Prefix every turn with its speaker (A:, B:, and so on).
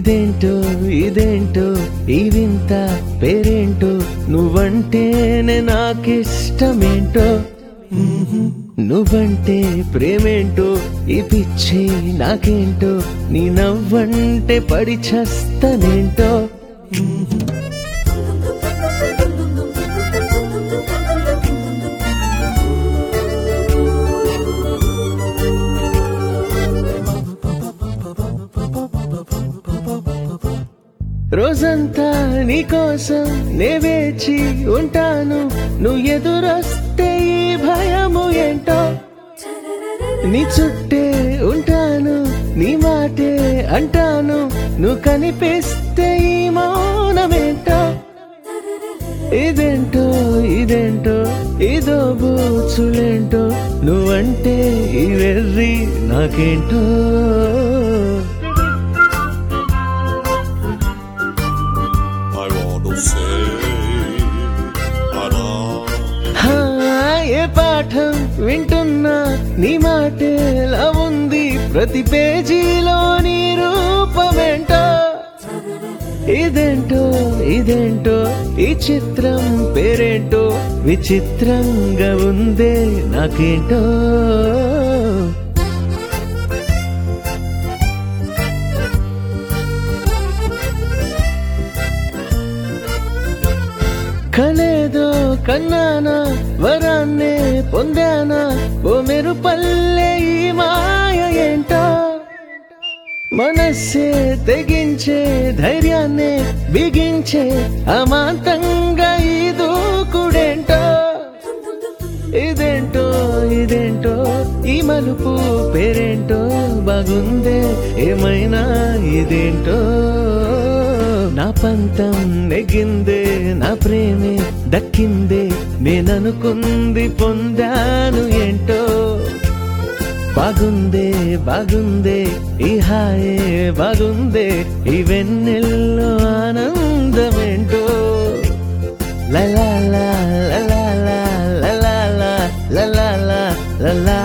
A: ఇదేంటో ఇదేంటో ఈ వింత పేరేంటో నువ్వంటేనే నాకిష్టమేంటో నువ్వంటే ప్రేమేంటో ఈ పిచ్చి నాకేంటో నీ నవ్వంటే పడి చస్తనేంటో రోజంతా నీకోసం నే వేచి ఉంటాను నువ్వు ఎదురొస్తే ఈ భయము ఏంటో నీ చుట్టే ఉంటాను నీ మాటే అంటాను నువ్వు కనిపిస్తే ఈ మౌనమేంటో ఇదేంటో ఇదేంటో ఇదో బూచులేంటో నువ్వంటే ఈ వెర్రి నాకేంటో
B: I want to say, Ara.
A: హా, ఏ పాఠం వింటున్నా నీ మాటేలా ఉంది ప్రతి పేజీలో నీ రూపమేంటో ఇదేంటో ఇదేంటో ఈ చిత్రం పేరేంటో విచిత్రంగా ఉందే నాకేంటో కలేదో కన్నానా వరాన్నే పొందానా ఓ మెరుపల్లె ఈ మాయ ఏంటో మనస్సే తెగించే ధైర్యాన్నే బిగించే అమాంతంగా ఈ దూకుడేంటో ఇదేంటో ఇదేంటో ఈ మలుపు పేరేంటో బాగుందే ఏమైనా ఇదేంటో నా పంతం నెగ్గిందే నా ప్రేమే దక్కిందే నేననుకుంది పొందాను ఏంటో బాగుందే బాగుందే ఈ హాయే బాగుందే ఈ వెన్నెల్లో ఆనందమేంటో లలా లా లలా లా లలా లా లలా లా లలా